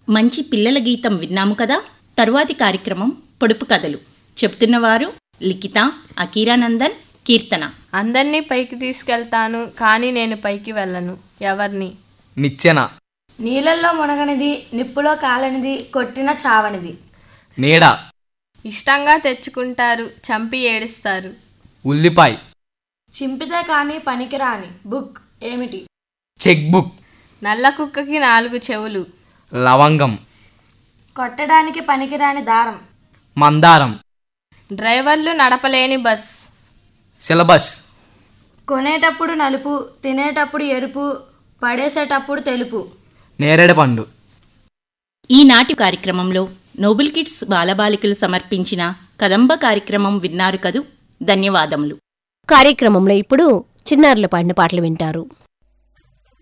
మంచి పిల్లల గీతం విన్నాము కదా తరువాతి కార్యక్రమం పొడుపు కథలు చెప్తున్నవారు లిఖిత అకీరానందన్ కీర్తన అందరినీ పైకి తీసుకెళ్తాను కానీ నేను పైకి వెళ్ళను ఎవరిని నిచ్చెన నీళ్ళల్లో మునగనిది నిప్పులో కాలనిది కొట్టిన చావనిది నీడ ఇష్టంగా తెచ్చుకుంటారు చంపి ఏడుస్తారు ఉల్లిపాయ చింపితే కానీ పనికిరాని బుక్ ఏమిటి చెక్ బుక్ నల్ల కుక్కకి నాలుగు చెవులు లవంగం కొట్టడానికి పనికిరాని దారం మందారం డ్రైవర్లు నడపలేని బస్ సిలబస్ కొనేటప్పుడు నలుపు తినేటప్పుడు ఎరుపు పడేసేటప్పుడు తెలుపు నేరేడు పండు ఈనాటి కార్యక్రమంలో నోబుల్ కిడ్స్ బాలబాలికలు సమర్పించిన కదంబ కార్యక్రమం విన్నారు కదూ ధన్యవాదములు కార్యక్రమంలో ఇప్పుడు చిన్నారుల పాడిన పాటలు వింటారు